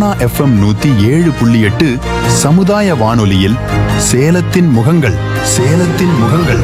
Sona FM நூத்தி ஏழு புள்ளி எட்டு சமுதாய வானொலியில் சேலத்தின் முகங்கள் சேலத்தின் முகங்கள்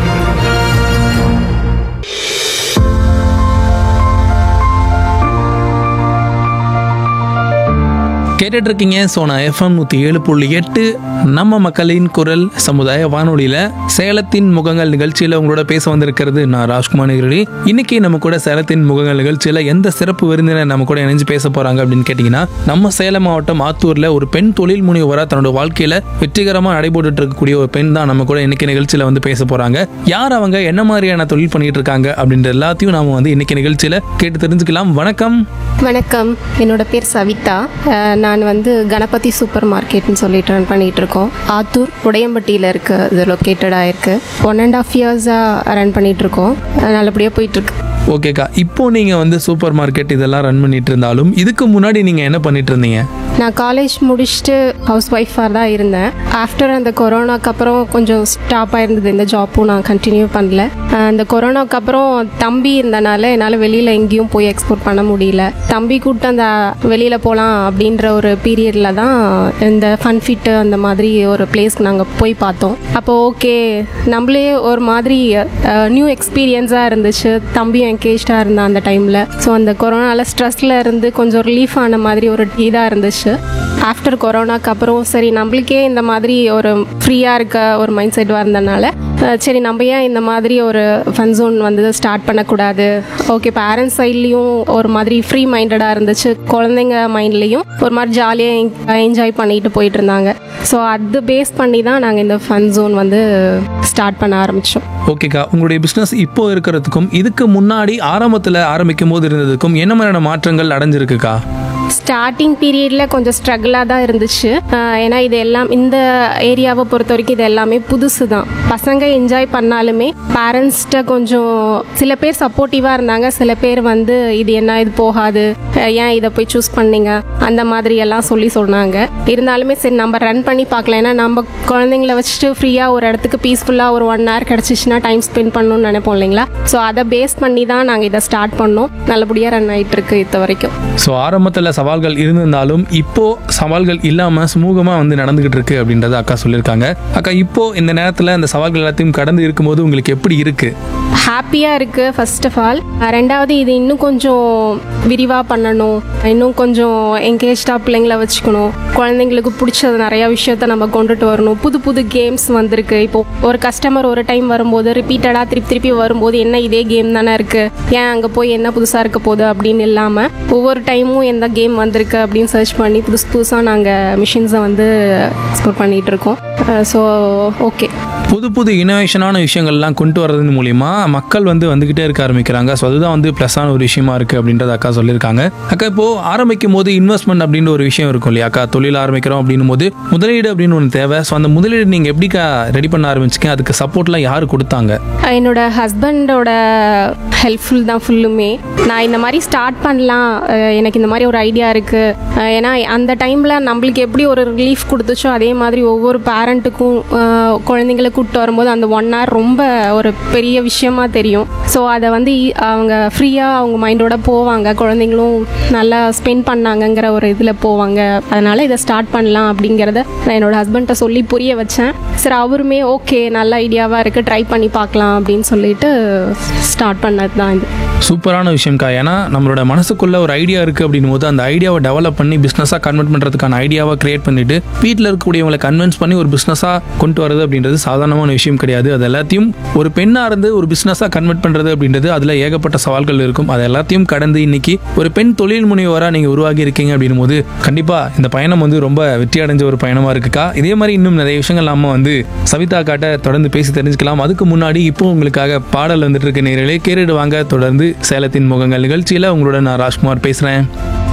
கேட்டுட்டு இருக்கீங்க சோனா எஃப்எம் நூற்றி ஏழு புள்ளி எட்டு நம்ம மக்களின் குரல் சமுதாய வானொலியில் சேலத்தின் முகங்கள் நிகழ்ச்சியில் உங்களோட பேச வந்திருக்கிறது நான் ராஜ்குமார் நேரடி இன்னைக்கு நம்ம கூட சேலத்தின் முகங்கள் நிகழ்ச்சியில் எந்த சிறப்பு விருந்தினர் நம்ம கூட இணைஞ்சு பேச போறாங்க அப்படின்னு கேட்டிங்கன்னா நம்ம சேலம் மாவட்டம் ஆத்தூரில் ஒரு பெண் தொழில் முனைவராக தன்னோட வாழ்க்கையில் வெற்றிகரமாக நடைபெற்றுட்டு இருக்கக்கூடிய ஒரு பெண் தான் நம்ம கூட இன்னைக்கு நிகழ்ச்சியில் வந்து பேச போறாங்க யார் அவங்க என்ன மாதிரியான தொழில் பண்ணிட்டு இருக்காங்க அப்படின்ற எல்லாத்தையும் நாம வந்து இன்னைக்கு நிகழ்ச்சியில் கேட்டு தெரிஞ்சுக்கலாம் வணக்கம் வணக்கம் என்னோட பேர் சவிதா அஹ் நான் வந்து கணபதி சூப்பர் மார்க்கெட்னு சொல்லிட்டு ரன் பண்ணிட்டு இருக்கோம் ஆத்தூர் உடையம்பட்டியில் இருக்கு இது லொக்கேட்டடாக இருக்கு ஒன் அண்ட் ஆஃப் இயர்ஸாக ரன் பண்ணிட்டு இருக்கோம் அஹ் நல்லபடியாக போயிட்டு இருக்கு ஓகேக்கா இப்போ நீங்க வந்து சூப்பர் மார்க்கெட் இதெல்லாம் ரன் பண்ணிட்டு இருந்தாலும் இதுக்கு முன்னாடி நீங்க என்ன பண்ணிட்டு இருந்தீங்க நான் காலேஜ் முடிச்சுட்டு ஹவுஸ் ஒய்ஃபாக தான் இருந்தேன் ஆஃப்டர் அந்த கொரோனாக்கு அப்புறம் கொஞ்சம் ஸ்டாப் ஆயிருந்தது இந்த ஜாப்பும் நான் கண்டினியூ பண்ணல அஹ் அந்த கொரோனாக்கு அப்புறம் தம்பி இருந்தனால என்னால் வெளியில் எங்கேயும் போய் எக்ஸ்போர்ட் பண்ண முடியல தம்பி கூப்பிட்டு அந்த வெளியில் போகலாம் அப்படின்ற ஒரு பீரியடில் தான் இந்த ஃபன் ஃபிட்டு அந்த மாதிரி ஒரு பிளேஸ்க்கு நாங்கள் போய் பார்த்தோம் அப்போ ஓகே நம்மளே ஒரு மாதிரி நியூ எக்ஸ்பீரியன்ஸாக இருந்துச்சு தம்பியும் என்கேஜ்டாக இருந்தான் அந்த டைமில் ஸோ அந்த கொரோனாவில் ஸ்ட்ரெஸ்ல இருந்து கொஞ்சம் ரிலீஃப் ஆன மாதிரி ஒரு இதாக இருந்துச்சு ஆஃப்டர் கொரோனாக்கு அப்புறம் சரி நம்மளுக்கே இந்த மாதிரி ஒரு ஃப்ரீயாக இருக்க ஒரு மைண்ட் செட் வந்தனால அஹ், சரி நம்ம ஏன் இந்த மாதிரி ஒரு ஃபன் ஜோன் வந்து ஸ்டார்ட் பண்ணக்கூடாது ஓகே பேரண்ட்ஸ் சைட்லேயும் ஒரு மாதிரி ஃப்ரீ மைண்டடாக இருந்துச்சு குழந்தைங்க மைண்ட்லேயும் ஒரு மாதிரி ஜாலியாக என்ஜாய் பண்ணிட்டு போயிட்டு இருந்தாங்க ஸோ அது பேஸ் பண்ணி தான் நாங்கள் இந்த ஃபன் ஜோன் வந்து ஸ்டார்ட் பண்ண ஆரம்பித்தோம் ஓகேக்கா உங்களுடைய பிசினஸ் இப்போ இருக்கிறதுக்கும் இதுக்கு முன்னாடி ஆரம்பத்தில் ஆரம்பிக்கும் போது இருந்ததுக்கும் என்ன மாதிரியான மாற்றங்கள் அடைஞ்சிருக்குக்கா ஸ்டார்டிங் பீரியடில் கொஞ்சம் ஸ்ட்ரகிளாக தான் இருந்துச்சு ஆஹ் ஏன்னா இது எல்லாம் இந்த ஏரியாவை பொறுத்த வரைக்கும் இது எல்லாமே புதுசு தான் பசங்க என்ஜாய் பண்ணாலுமே பேரண்ட்ஸ்கிட்ட கொஞ்சம் சில பேர் சப்போர்ட்டிவாக இருந்தாங்க சில பேர் வந்து இது என்ன இது போகாது அஹ் ஏன் இதை போய் சூஸ் பண்ணீங்க அந்த மாதிரி எல்லாம் சொல்லி சொன்னாங்க இருந்தாலுமே சரி நம்ம ரன் பண்ணி பார்க்கலாம் ஏன்னா நம்ம குழந்தைங்கள வச்சுட்டு ஃப்ரீயாக ஒரு இடத்துக்கு பீஸ்ஃபுல்லாக ஒரு ஒன் ஹவர் கிடச்சிச்சின்னா டைம் ஸ்பெண்ட் பண்ணணும்னு நினைப்போம் இல்லைங்களா ஸோ அதை பேஸ் பண்ணி தான் நாங்கள் இதை ஸ்டார்ட் பண்ணோம் நல்லபடியாக ரன் ஆகிட்டு இருக்கு இது வரைக்கும் ஸோ ஆரம்பத்தில் சவால்கள் இருந்திருந்தாலும் இப்போ சவால்கள் இல்லாமல் சுமூகமாக வந்து நடந்துகிட்டு இருக்கு அப்படின்றத அக்கா சொல்லியிருக்காங்க அக்கா இப்போ இந்த நேரத்தில் அந்த சவால்கள் எல்லாத்தையும் கடந்து இருக்கும்போது உங்களுக்கு எப்படி இருக்கு ஹாப்பியாக இருக்குது ஃபர்ஸ்ட் ஆஃப் ஆல் ரெண்டாவது இது இன்னும் கொஞ்சம் விரிவாக பண்ணணும் இன்னும் கொஞ்சம் என்கேஜ்டாக பிள்ளைங்கள வச்சுக்கணும் குழந்தைங்களுக்கு பிடிச்சது நிறையா விஷயத்த நம்ம கொண்டுட்டு வரணும் புது புது கேம்ஸ் வந்திருக்கு இப்போ ஒரு கஸ்டமர் ஒரு டைம் வரும்போது ரிப்பீட்டடாக திருப்பி திருப்பி வரும்போது என்ன இதே கேம் தானே இருக்குது ஏன் அங்கே போய் என்ன புதுசாக இருக்க போகுது அப்படின்னு இல்லாமல் ஒவ்வொரு டைமும் எந்த கேம் வந்திருக்கு அப்படின்னு சர்ச் பண்ணி புதுசு புதுசாக நாங்கள் மிஷின்ஸை வந்து எக்ஸ்ப்ளோர் பண்ணிகிட்டு இருக்கோம் ஸோ ஓகே புது புது இனோவேஷனான விஷயங்கள்லாம் கொண்டு வர்றது மூலிமா மக்கள் வந்து வந்துகிட்டே இருக்க ஆரம்பிக்கிறாங்க ஸோ அதுதான் வந்து ப்ளஸ்ஸான ஒரு விஷயமா இருக்கு அப்படின்றத அக்கா சொல்லியிருக்காங்க அக்கா இப்போ ஆரம்பிக்கும் போது இன்வெஸ்ட்மெண்ட் அப்படின்ற ஒரு விஷயம் இருக்கும் இல்லையா அக்கா தொழில் ஆரம்பிக்கிறோம் அப்படின்னும் போது முதலீடு அப்படின்னு ஒன்று தேவை ஸோ அந்த முதலீடு நீங்கள் எப்படிக்கா ரெடி பண்ண ஆரம்பிச்சிங்க அதுக்கு சப்போர்ட்லாம் யார் கொடுத்தாங்க என்னோட ஹஸ்பண்டோட ஹெல்ப்ஃபுல் தான் ஃபுல்லுமே நான் இந்த மாதிரி ஸ்டார்ட் பண்ணலாம் அஹ் எனக்கு இந்த மாதிரி ஒரு ஐடியா இருக்குது ஏன்னா அந்த டைமில் நம்மளுக்கு எப்படி ஒரு ரிலீஃப் கொடுத்துச்சோ அதே மாதிரி ஒவ்வொரு பேரண்ட்டுக்கும் குழந்தைங்களை கூப்பிட்டு வரும்போது அந்த ஒன் hour ரொம்ப ஒரு பெரிய விஷயமா தெரியும் ஸோ அதை வந்து ஈ- அவங்க ஃப்ரீயாக அவங்க மைண்டோட போவாங்க குழந்தைங்களும் நல்லா ஸ்பெண்ட் பண்ணாங்கங்கிற ஒரு இதில் போவாங்க அதனால் இதை ஸ்டார்ட் பண்ணலாம் அப்படிங்கிறத நான் என்னோட ஹஸ்பண்ட்ட சொல்லி புரிய வச்சேன் சரி அவருமே ஓகே நல்ல ஐடியாவாக இருக்குது ட்ரை பண்ணி பார்க்கலாம் அப்படின்னு சொல்லிட்டு ஸ்டார்ட் பண்ணது தான் இது சூப்பரான விஷயம்க்கா ஏன்னா நம்மளோட மனசுக்குள்ள ஒரு ஐடியா இருக்கு அப்படின்னும் போது அந்த ஐடியாவை டெவலப் பண்ணி பிஸ்னஸாக கன்வெர்ட் பண்ணுறதுக்கான ஐடியாவை கிரியேட் பண்ணிட்டு வீட்டில் இருக்கக்கூடியவங்களை கன்வின்ஸ் பண்ணி ஒரு பிஸ்னஸாக கொண்டு வரது அப்படின்றது சாதாரணமான விஷயம் கிடையாது அது எல்லாத்தையும் ஒரு பெண்ணாக இருந்து ஒரு பிஸ்னஸாக கன்வெர்ட் பண்ணுறது அப்படின்றது அதில் ஏகப்பட்ட சவால்கள் இருக்கும் அது எல்லாத்தையும் கடந்து இன்னைக்கு ஒரு பெண் தொழில் முனைவராக நீங்கள் உருவாகி இருக்கீங்க அப்படின்னும் போது கண்டிப்பாக இந்த பயணம் வந்து ரொம்ப வெற்றி அடைஞ்ச ஒரு பயணமாக இருக்குக்கா இதே மாதிரி இன்னும் நிறைய விஷயங்கள் நம்ம வந்து சவிதா காட்ட தொடர்ந்து பேசி தெரிஞ்சுக்கலாம் அதுக்கு முன்னாடி இப்போ உங்களுக்காக பாடல் வந்துட்டு இருக்க நேரிலே கேரிடுவாங்க தொடர்ந்து சேலத்தின் முகங்கள் நிகழ்ச்சியில் உங்களோட நான் ராஜ்குமார் பேசுகிறேன்